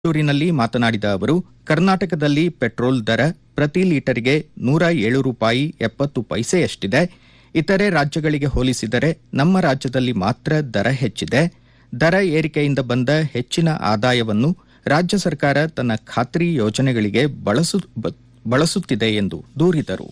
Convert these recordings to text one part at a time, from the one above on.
ಬೆಂಗಳೂರಿನಲ್ಲಿ ಮಾತನಾಡಿದ ಅವರು ಕರ್ನಾಟಕದಲ್ಲಿ ಪೆಟ್ರೋಲ್ ದರ ಪ್ರತಿ ಲೀಟರ್ಗೆ ನೂರ ಏಳು ರೂಪಾಯಿ ಎಪ್ಪತ್ತು ಪೈಸೆಯಷ್ಟಿದೆ ಇತರೆ ರಾಜ್ಯಗಳಿಗೆ ಹೋಲಿಸಿದರೆ ನಮ್ಮ ರಾಜ್ಯದಲ್ಲಿ ಮಾತ್ರ ದರ ಹೆಚ್ಚಿದೆ ದರ ಏರಿಕೆಯಿಂದ ಬಂದ ಹೆಚ್ಚಿನ ಆದಾಯವನ್ನು ರಾಜ್ಯ ಸರ್ಕಾರ ತನ್ನ ಖಾತ್ರಿ ಯೋಜನೆಗಳಿಗೆ ಬಳಸು- ಬ- ಬಳಸುತ್ತಿದೆ ಎಂದು ದೂರಿದರು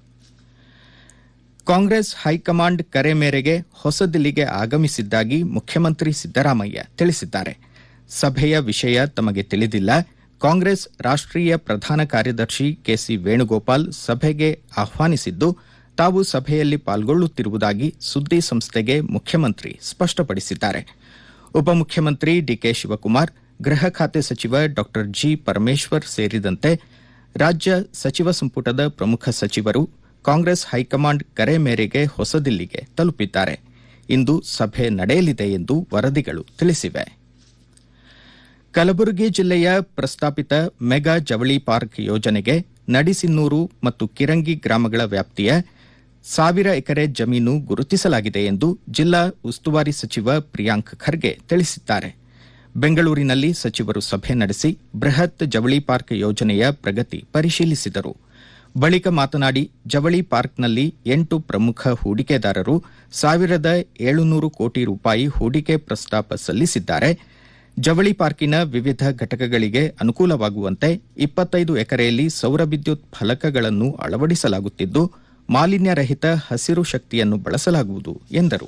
ಕಾಂಗ್ರೆಸ್ ಹೈಕಮಾಂಡ್ ಕರೆ ಮೇರೆಗೆ ಹೊಸದಿಲ್ಲಿಗೆ ಆಗಮಿಸಿದ್ದಾಗಿ ಮುಖ್ಯಮಂತ್ರಿ ಸಿದ್ದರಾಮಯ್ಯ ತಿಳಿಸಿದ್ದಾರೆ ಸಭೆಯ ವಿಷಯ ತಮಗೆ ತಿಳಿದಿಲ್ಲ ಕಾಂಗ್ರೆಸ್ ರಾಷ್ಟ್ರೀಯ ಪ್ರಧಾನ ಕಾರ್ಯದರ್ಶಿ ಕೆಸಿ ವೇಣುಗೋಪಾಲ್ ಸಭೆಗೆ ಆಹ್ವಾನಿಸಿದ್ದು ತಾವು ಸಭೆಯಲ್ಲಿ ಪಾಲ್ಗೊಳ್ಳುತ್ತಿರುವುದಾಗಿ ಸುದ್ದಿ ಸಂಸ್ಥೆಗೆ ಮುಖ್ಯಮಂತ್ರಿ ಸ್ಪಷ್ಟಪಡಿಸಿದ್ದಾರೆ ಉಪಮುಖ್ಯಮಂತ್ರಿ ಡಿಕೆ ಶಿವಕುಮಾರ್ ಗೃಹ ಖಾತೆ ಸಚಿವ ಡಾ ಜಿ ಪರಮೇಶ್ವರ್ ಸೇರಿದಂತೆ ರಾಜ್ಯ ಸಚಿವ ಸಂಪುಟದ ಪ್ರಮುಖ ಸಚಿವರು ಕಾಂಗ್ರೆಸ್ ಹೈಕಮಾಂಡ್ ಕರೆ ಮೇರೆಗೆ ಹೊಸದಿಲ್ಲಿಗೆ ತಲುಪಿದ್ದಾರೆ ಇಂದು ಸಭೆ ನಡೆಯಲಿದೆ ಎಂದು ವರದಿಗಳು ತಿಳಿಸಿವೆ ಕಲಬುರಗಿ ಜಿಲ್ಲೆಯ ಪ್ರಸ್ತಾಪಿತ ಮೆಗಾ ಜವಳಿ ಪಾರ್ಕ್ ಯೋಜನೆಗೆ ನಡಿಸಿನ್ನೂರು ಮತ್ತು ಕಿರಂಗಿ ಗ್ರಾಮಗಳ ವ್ಯಾಪ್ತಿಯ ಸಾವಿರ ಎಕರೆ ಜಮೀನು ಗುರುತಿಸಲಾಗಿದೆ ಎಂದು ಜಿಲ್ಲಾ ಉಸ್ತುವಾರಿ ಸಚಿವ ಪ್ರಿಯಾಂಕ್ ಖರ್ಗೆ ತಿಳಿಸಿದ್ದಾರೆ ಬೆಂಗಳೂರಿನಲ್ಲಿ ಸಚಿವರು ಸಭೆ ನಡೆಸಿ ಬೃಹತ್ ಜವಳಿ ಪಾರ್ಕ್ ಯೋಜನೆಯ ಪ್ರಗತಿ ಪರಿಶೀಲಿಸಿದರು ಬಳಿಕ ಮಾತನಾಡಿ ಜವಳಿ ಪಾರ್ಕ್ನಲ್ಲಿ ಎಂಟು ಪ್ರಮುಖ ಹೂಡಿಕೆದಾರರು ಸಾವಿರದ ಏಳುನೂರು ಕೋಟಿ ರೂಪಾಯಿ ಹೂಡಿಕೆ ಪ್ರಸ್ತಾಪ ಸಲ್ಲಿಸಿದ್ದಾರೆ ಜವಳಿ ಪಾರ್ಕಿನ ವಿವಿಧ ಘಟಕಗಳಿಗೆ ಅನುಕೂಲವಾಗುವಂತೆ ಇಪ್ಪತ್ತೈದು ಎಕರೆಯಲ್ಲಿ ಸೌರ ವಿದ್ಯುತ್ ಫಲಕಗಳನ್ನು ಅಳವಡಿಸಲಾಗುತ್ತಿದ್ದು ಮಾಲಿನ್ಯರಹಿತ ಹಸಿರು ಶಕ್ತಿಯನ್ನು ಬಳಸಲಾಗುವುದು ಎಂದರು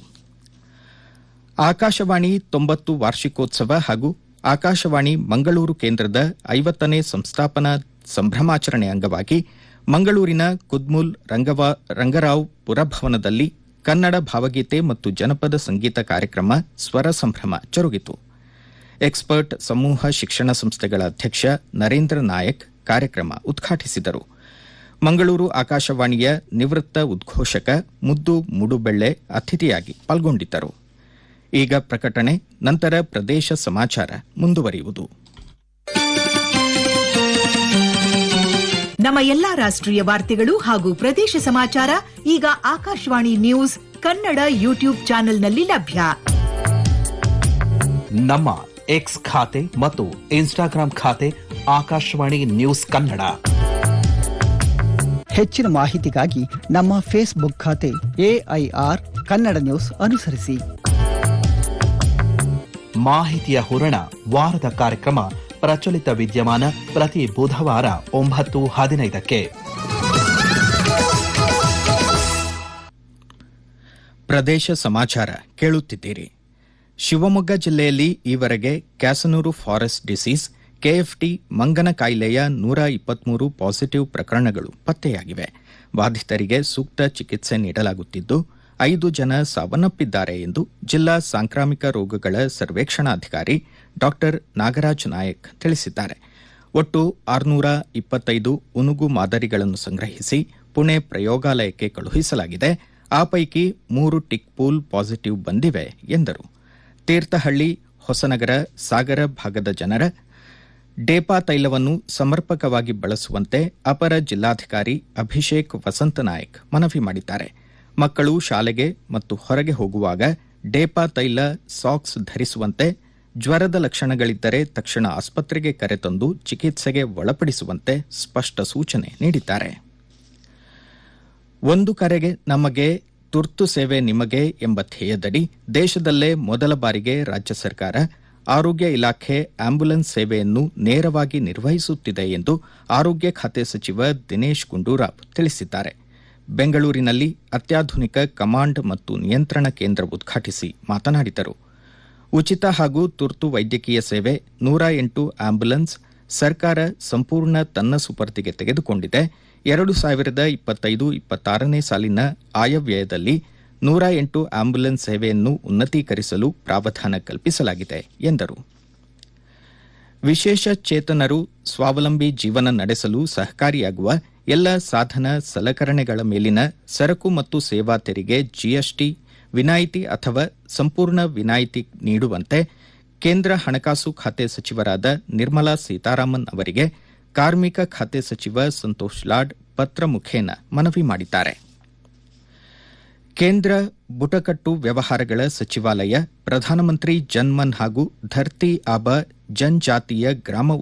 ಆಕಾಶವಾಣಿ ತೊಂಬತ್ತು ವಾರ್ಷಿಕೋತ್ಸವ ಹಾಗೂ ಆಕಾಶವಾಣಿ ಮಂಗಳೂರು ಕೇಂದ್ರದ ಐವತ್ತನೇ ಸಂಸ್ಥಾಪನಾ ಸಂಭ್ರಮಾಚರಣೆ ಅಂಗವಾಗಿ ಮಂಗಳೂರಿನ ಕುದ್ಮುಲ್ ರಂಗವ- ರಂಗರಾವ್ ಪುರಭವನದಲ್ಲಿ ಕನ್ನಡ ಭಾವಗೀತೆ ಮತ್ತು ಜನಪದ ಸಂಗೀತ ಕಾರ್ಯಕ್ರಮ ಸ್ವರ ಸಂಭ್ರಮ ಜರುಗಿತು ಎಕ್ಸ್ಪರ್ಟ್ ಸಮೂಹ ಶಿಕ್ಷಣ ಸಂಸ್ಥೆಗಳ ಅಧ್ಯಕ್ಷ ನರೇಂದ್ರ ನಾಯಕ್ ಕಾರ್ಯಕ್ರಮ ಉದ್ಘಾಟಿಸಿದರು ಮಂಗಳೂರು ಆಕಾಶವಾಣಿಯ ನಿವೃತ್ತ ಉದ್ಘೋಷಕ ಮುದ್ದು ಮುಡುಬೆಳ್ಳೆ ಅತಿಥಿಯಾಗಿ ಪಾಲ್ಗೊಂಡಿದ್ದರು ಈಗ ಪ್ರಕಟಣೆ ನಂತರ ಪ್ರದೇಶ ಸಮಾಚಾರ ಮುಂದುವರಿಯುವುದು ನಮ್ಮ ಎಲ್ಲಾ ರಾಷ್ಟ್ರೀಯ ವಾರ್ತೆಗಳು ಹಾಗೂ ಪ್ರದೇಶ ಸಮಾಚಾರ ಈಗ ಆಕಾಶವಾಣಿ ನ್ಯೂಸ್ ಕನ್ನಡ ಯೂಟ್ಯೂಬ್ ಚಾನೆಲ್ನಲ್ಲಿ ಲಭ್ಯ ನಮ್ಮ ಎಕ್ಸ್ ಖಾತೆ ಮತ್ತು ಇನ್ಸ್ಟಾಗ್ರಾಂ ಖಾತೆ ಆಕಾಶವಾಣಿ ನ್ಯೂಸ್ ಕನ್ನಡ ಹೆಚ್ಚಿನ ಮಾಹಿತಿಗಾಗಿ ನಮ್ಮ ಫೇಸ್ಬುಕ್ ಖಾತೆ ಎಐಆರ್ ಕನ್ನಡ ನ್ಯೂಸ್ ಅನುಸರಿಸಿ ಮಾಹಿತಿಯ ಹೂರಣ ವಾರದ ಕಾರ್ಯಕ್ರಮ ಪ್ರಚಲಿತ ವಿದ್ಯಮಾನ ಪ್ರತಿ ಬುಧವಾರ ಒಂಬತ್ತು ಹದಿನೈದಕ್ಕೆ ಪ್ರದೇಶ ಸಮಾಚಾರ ಕೇಳುತ್ತಿದ್ದೀರಿ ಶಿವಮೊಗ್ಗ ಜಿಲ್ಲೆಯಲ್ಲಿ ಈವರೆಗೆ ಕ್ಯಾಸನೂರು ಫಾರೆಸ್ಟ್ ಡಿಸೀಸ್ ಕೆಎಫ್ಟಿ ಮಂಗನ ಕಾಯಿಲೆಯ ನೂರ ಇಪ್ಪತ್ಮೂರು ಪಾಸಿಟಿವ್ ಪ್ರಕರಣಗಳು ಪತ್ತೆಯಾಗಿವೆ ಬಾಧಿತರಿಗೆ ಸೂಕ್ತ ಚಿಕಿತ್ಸೆ ನೀಡಲಾಗುತ್ತಿದ್ದು ಐದು ಜನ ಸಾವನ್ನಪ್ಪಿದ್ದಾರೆ ಎಂದು ಜಿಲ್ಲಾ ಸಾಂಕ್ರಾಮಿಕ ರೋಗಗಳ ಸರ್ವೇಕ್ಷಣಾಧಿಕಾರಿ ಡಾ ನಾಗರಾಜ್ ನಾಯಕ್ ತಿಳಿಸಿದ್ದಾರೆ ಒಟ್ಟು ಆರುನೂರ ಇಪ್ಪತ್ತೈದು ಉನುಗು ಮಾದರಿಗಳನ್ನು ಸಂಗ್ರಹಿಸಿ ಪುಣೆ ಪ್ರಯೋಗಾಲಯಕ್ಕೆ ಕಳುಹಿಸಲಾಗಿದೆ ಆ ಪೈಕಿ ಮೂರು ಟಿಕ್ ಪೂಲ್ ಪಾಸಿಟಿವ್ ಬಂದಿವೆ ಎಂದರು ತೀರ್ಥಹಳ್ಳಿ ಹೊಸನಗರ ಸಾಗರ ಭಾಗದ ಜನರ ಡೇಪಾ ತೈಲವನ್ನು ಸಮರ್ಪಕವಾಗಿ ಬಳಸುವಂತೆ ಅಪರ ಜಿಲ್ಲಾಧಿಕಾರಿ ಅಭಿಷೇಕ್ ವಸಂತ ನಾಯಕ್ ಮನವಿ ಮಾಡಿದ್ದಾರೆ ಮಕ್ಕಳು ಶಾಲೆಗೆ ಮತ್ತು ಹೊರಗೆ ಹೋಗುವಾಗ ಡೇಪಾ ತೈಲ ಸಾಕ್ಸ್ ಧರಿಸುವಂತೆ ಜ್ವರದ ಲಕ್ಷಣಗಳಿದ್ದರೆ ತಕ್ಷಣ ಆಸ್ಪತ್ರೆಗೆ ಕರೆತಂದು ಚಿಕಿತ್ಸೆಗೆ ಒಳಪಡಿಸುವಂತೆ ಸ್ಪಷ್ಟ ಸೂಚನೆ ನೀಡಿದ್ದಾರೆ ಒಂದು ಕರೆಗೆ ನಮಗೆ ತುರ್ತು ಸೇವೆ ನಿಮಗೆ ಎಂಬ ಧ್ಯೇಯದಡಿ ದೇಶದಲ್ಲೇ ಮೊದಲ ಬಾರಿಗೆ ರಾಜ್ಯ ಸರ್ಕಾರ ಆರೋಗ್ಯ ಇಲಾಖೆ ಆಂಬ್ಯುಲೆನ್ಸ್ ಸೇವೆಯನ್ನು ನೇರವಾಗಿ ನಿರ್ವಹಿಸುತ್ತಿದೆ ಎಂದು ಆರೋಗ್ಯ ಖಾತೆ ಸಚಿವ ದಿನೇಶ್ ಗುಂಡೂರಾವ್ ತಿಳಿಸಿದ್ದಾರೆ ಬೆಂಗಳೂರಿನಲ್ಲಿ ಅತ್ಯಾಧುನಿಕ ಕಮಾಂಡ್ ಮತ್ತು ನಿಯಂತ್ರಣ ಕೇಂದ್ರ ಉದ್ಘಾಟಿಸಿ ಮಾತನಾಡಿದರು ಉಚಿತ ಹಾಗೂ ತುರ್ತು ವೈದ್ಯಕೀಯ ಸೇವೆ ನೂರ ಎಂಟು ಆಂಬ್ಯುಲೆನ್ಸ್ ಸರ್ಕಾರ ಸಂಪೂರ್ಣ ತನ್ನ ಸುಪರ್ದಿಗೆ ತೆಗೆದುಕೊಂಡಿದೆ ಎರಡು ಸಾವಿರದ ಇಪ್ಪತ್ತೈದು ಇಪ್ಪತ್ತಾರನೇ ಸಾಲಿನ ಆಯವ್ಯಯದಲ್ಲಿ ನೂರ ಎಂಟು ಆಂಬ್ಯುಲೆನ್ಸ್ ಸೇವೆಯನ್ನು ಉನ್ನತೀಕರಿಸಲು ಪ್ರಾವಧಾನ ಕಲ್ಪಿಸಲಾಗಿದೆ ಎಂದರು ವಿಶೇಷ ಚೇತನರು ಸ್ವಾವಲಂಬಿ ಜೀವನ ನಡೆಸಲು ಸಹಕಾರಿಯಾಗುವ ಎಲ್ಲ ಸಾಧನ ಸಲಕರಣೆಗಳ ಮೇಲಿನ ಸರಕು ಮತ್ತು ಸೇವಾ ತೆರಿಗೆ ಜಿಎಸ್ಟಿ ವಿನಾಯಿತಿ ಅಥವಾ ಸಂಪೂರ್ಣ ವಿನಾಯಿತಿ ನೀಡುವಂತೆ ಕೇಂದ್ರ ಹಣಕಾಸು ಖಾತೆ ಸಚಿವರಾದ ನಿರ್ಮಲಾ ಸೀತಾರಾಮನ್ ಅವರಿಗೆ ಕಾರ್ಮಿಕ ಖಾತೆ ಸಚಿವ ಸಂತೋಷ್ ಲಾಡ್ ಪತ್ರ ಮುಖೇನ ಮನವಿ ಮಾಡಿದ್ದಾರೆ ಕೇಂದ್ರ ಬುಟಕಟ್ಟು ವ್ಯವಹಾರಗಳ ಸಚಿವಾಲಯ ಪ್ರಧಾನಮಂತ್ರಿ ಜನ್ಮನ್ ಹಾಗೂ ಧರ್ತಿ ಆಬ ಜನಜಾತಿಯ ಗ್ರಾಮ